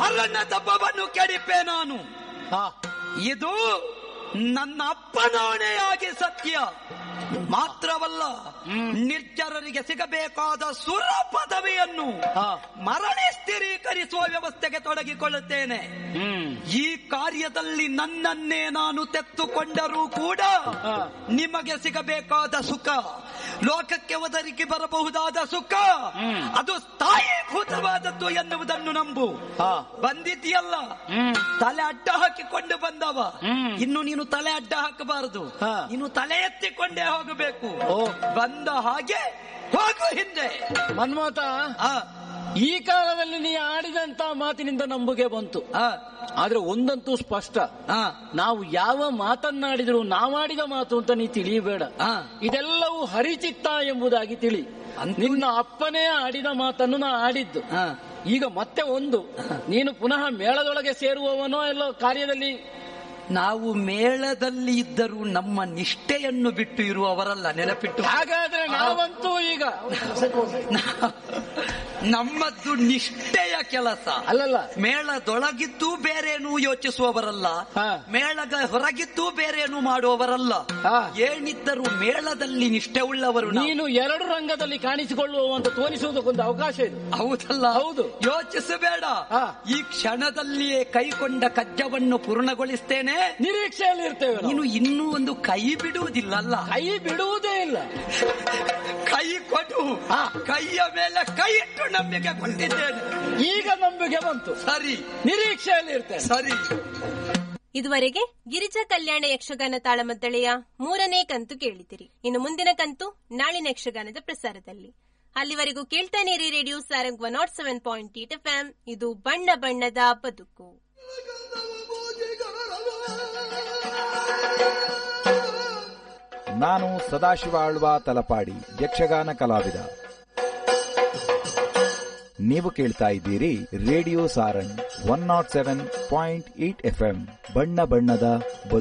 ಹರಣ ದಬ್ಬವನ್ನು ಕೆಡಿಪೆ ನಾನು ಹಾ ಇದು ನನ್ನ ಅಪ್ಪನಾಣೆಯಾಗಿ ಸತ್ಯ ಮಾತ್ರವಲ್ಲ ನಿರ್ಜರರಿಗೆ ಸಿಗಬೇಕಾದ ಸುರ ಪದವಿಯನ್ನು ಹಾ. ಮರಳಿ ಸ್ಥಿರೀಕರಿಸುವ ವ್ಯವಸ್ಥೆಗೆ ತೊಡಗಿಕೊಳ್ಳುತ್ತೇನೆ ಹ್ಮ್ ಈ ಕಾರ್ಯದಲ್ಲಿ ನನ್ನನ್ನೇ ನಾನು ತೆತ್ತುಕೊಂಡರೂ ಕೂಡ ಹಾ. ನಿಮಗೆ ಸಿಗಬೇಕಾದ ಸುಖ ಲೋಕಕ್ಕೆ ಒದರಿಕೆ ಬರಬಹುದಾದ ಸುಖ ಹ್ಮ್. ಅದು ಸ್ಥಾಯೀಭೂತವಾದದ್ದು ಎನ್ನುವುದನ್ನು ನಂಬು ಹಾ. ಬಂದಿದ್ದೀಯಲ್ಲ ಹ್ಮ್ ತಲೆ ಅಡ್ಡ ಹಾಕಿಕೊಂಡು ಬಂದವ ಹ್ಮ್. ಇನ್ನು ನೀನು ತಲೆ ಅಡ್ಡ ಹಾಕಬಾರದು ಹಾ. ನೀನು ತಲೆ ಎತ್ತಿಕೊಂಡೇ ಹೋಗಬೇಕು ಓ. ಬಂದ ಹಾಗೆ ಹೋಗು ಹಿಂದೆ ಮನ್ಮಥ ಆ, ಈ ಕಾಲದಲ್ಲಿ ನೀ ಆಡಿದಂತ ಮಾತಿನಿಂದ ನಂಬುಗೆ ಬಂತು ಆ, ಆದ್ರೆ ಒಂದಂತೂ ಸ್ಪಷ್ಟ ಆ, ನಾವು ಯಾವ ಮಾತನ್ನಾಡಿದ್ರು ನಾವಾಡಿದ ಮಾತು ಅಂತ ನೀ ತಿಳಿಯಬೇಡ ಆ. ಇದೆಲ್ಲವೂ ಹರಿಚಿತ್ತ ಎಂಬುದಾಗಿ ತಿಳಿ ಅಂತೂ- ನಿನ್ನ ಅಪ್ಪನೇ ಆಡಿದ ಮಾತನ್ನು ನಾ ಆಡಿದ್ದು ಆ. ಈಗ ಮತ್ತೆ ಒಂದು ನೀನು ಪುನಃ ಮೇಳದೊಳಗೆ ಸೇರುವವನೋ ಎಲ್ಲೋ ಕಾರ್ಯದಲ್ಲಿ ನಾವು ಮೇಳದಲ್ಲಿ ಇದ್ದರೂ ನಮ್ಮ ನಿಷ್ಠೆಯನ್ನು ಬಿಟ್ಟು ಇರುವವರಲ್ಲ ನೆನಪಿಟ್ಟು ಹಾಗಾದ್ರೆ ನಾವಂತೂ ಈಗ ನಮ್ಮದ್ದು ನಿಷ್ಠೆಯ ಕೆಲಸ ಅಲ್ಲಲ್ಲ ಮೇಳದೊಳಗಿದ್ದು ಬೇರೇನು ಯೋಚಿಸುವವರಲ್ಲ ಹಾ. ಮೇಳದ ಹೊರಗಿದ್ದು ಬೇರೇನು ಮಾಡುವವರಲ್ಲ ಹಾ. ಏನಿದ್ದರೂ ಮೇಳದಲ್ಲಿ ನಿಷ್ಠೆ ಉಳ್ಳವರು ನಾವು. ನೀನು ಎರಡು ರಂಗದಲ್ಲಿ ಕಾಣಿಸಿಕೊಳ್ಳುವ ಅಂತ ತೋರಿಸುವುದಕ್ಕೊಂದು ಅವಕಾಶ ಇದೆ ಹೌದಲ್ಲ ಹೌದು. ಯೋಚಿಸಬೇಡ ಹಾ. ಈ ಕ್ಷಣದಲ್ಲಿಯೇ ಕೈಕೊಂಡ ಕಜ್ಜವನ್ನು ಪೂರ್ಣಗೊಳಿಸ್ತೇನೆ ನಿರೀಕ್ಷೆಯಲ್ಲಿ ಇರ್ತೇವೆ ನಾವು. ನೀನು ಇನ್ನೂ ಒಂದು ಕೈ ಬಿಡುವುದಿಲ್ಲಲ್ಲ ಕೈ ಬಿಡುವುದೇ ಇಲ್ಲ ಕೈ ಕೊಡು ಹಾ. ಕೈಯ ಮೇಲೆ ಕೈ ಇಟ್ಟು ನಂಬಿಕೆ ಕೊಟ್ಟಿದ್ದೇನೆ ಈಗ ನಂಬಿಕೆ ಬಂತು ಸರಿ ನಿರೀಕ್ಷೆಯಲ್ಲಿ ಇರ್ತೇನೆ ಸರಿ ಇದುವರೆಗೆ ಗಿರಿಜಾ ಕಲ್ಯಾಣ ಯಕ್ಷಗಾನ ತಾಳಮದ್ದಳೆಯ ಮೂರನೇ ಕಂತು ಕೇಳಿದಿರಿ ಇನ್ನು ಮುಂದಿನ ಕಂತು ನಾಳಿನ ಯಕ್ಷಗಾನದ ಪ್ರಸಾರದಲ್ಲಿ ಅಲ್ಲಿವರೆಗೂ ಕೇಳ್ತಾನೆ ರೀ Radio Sarang one nought seven point eight F ಇದು ಬಣ್ಣ ಬಣ್ಣದ ಬದುಕು ನಾನು ಸದಾಶಿವ ಆಳ್ವ ತಲಪಾಡಿ ಯಕ್ಷಗಾನ ಕಲಾವಿದ ನೀವು ಕೇಳ್ತಾ ಇದ್ದೀರಿ Radio Sarang one nought seven point eight FM ಬಣ್ಣ ಬಣ್ಣದ ಬದುಕು